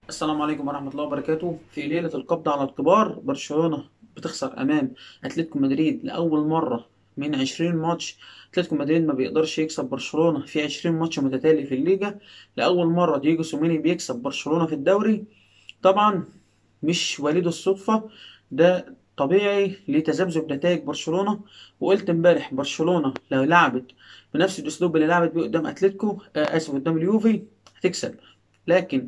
السلام عليكم ورحمة الله وبركاته في ليلة القبض على الكبار برشلونة بتخسر أمام أتلتيكو مدريد لأول مرة من عشرين ماتش أتلتيكو مدريد ما بيقدرش يكسب برشلونة في عشرين ماتش متتالي في الليجا لأول مرة دييجو سيميوني بيكسب برشلونة في الدوري طبعا مش وليد الصدفة ده طبيعي لتذبذب نتائج برشلونة وقلت امبارح برشلونة لو لعبت بنفس الأسلوب اللي لعبت بيه قدام أتلتيكو آه آسف قدام اليوفي هتكسب لكن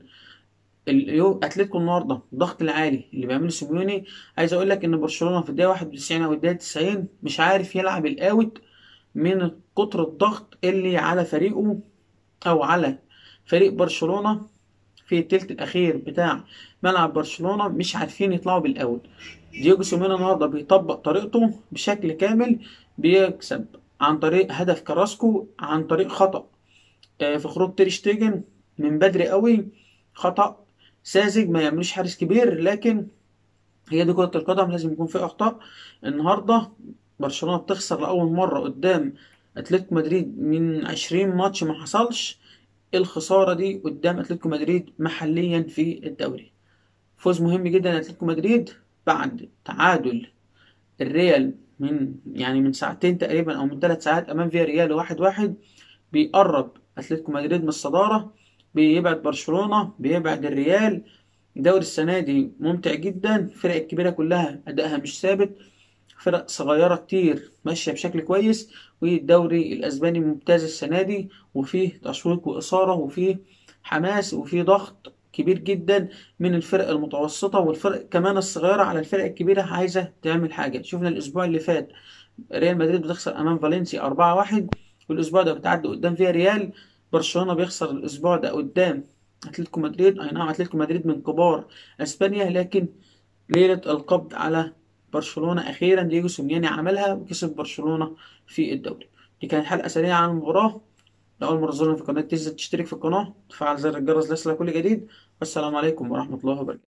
اليو اتلتيكو النهارده الضغط العالي اللي بيعمله سيميوني عايز اقول لك ان برشلونه في الدقيقه 91 او الدقيقه 90 مش عارف يلعب الاوت من كتر الضغط اللي على فريقه او على فريق برشلونه في التلت الاخير بتاع ملعب برشلونه مش عارفين يطلعوا بالاوت دييجو سيميوني النهارده بيطبق طريقته بشكل كامل بيكسب عن طريق هدف كراسكو عن طريق خطأ آه، في خروج تير شتيجن من بدري قوي خطأ ساذج ما يعملوش حارس كبير لكن هي دي كرة القدم لازم يكون في أخطاء النهاردة برشلونة بتخسر لأول مرة قدام أتلتيكو مدريد من عشرين ماتش ما حصلش الخسارة دي قدام أتلتيكو مدريد محليا في الدوري فوز مهم جدا لأتلتيكو مدريد بعد تعادل الريال من يعني من ساعتين تقريبا أو من ثلاث ساعات أمام فيا ريال واحد واحد بيقرب أتلتيكو مدريد من الصدارة بيبعد برشلونة بيبعد الريال الدوري السنة دي ممتع جدا الفرق الكبيرة كلها أدائها مش ثابت فرق صغيرة كتير ماشية بشكل كويس والدوري الأسباني ممتاز السنة دي وفيه تشويق وإثارة وفيه حماس وفيه ضغط كبير جدا من الفرق المتوسطة والفرق كمان الصغيرة على الفرق الكبيرة عايزة تعمل حاجة شفنا الأسبوع اللي فات ريال مدريد بتخسر أمام فالنسيا 4-1 والأسبوع ده بتعدي قدام فيها ريال برشلونة بيخسر الأسبوع ده قدام أتلتيكو مدريد أي نعم أتلتيكو مدريد من كبار أسبانيا لكن ليلة القبض على برشلونة أخيرا دييجو سيميوني عملها وكسب برشلونة في الدوري دي كانت حلقة سريعة عن المباراة لأول مرة تزورنا في القناة تنزل تشترك في القناة تفعل زر الجرس ليصلك كل جديد والسلام عليكم ورحمة الله وبركاته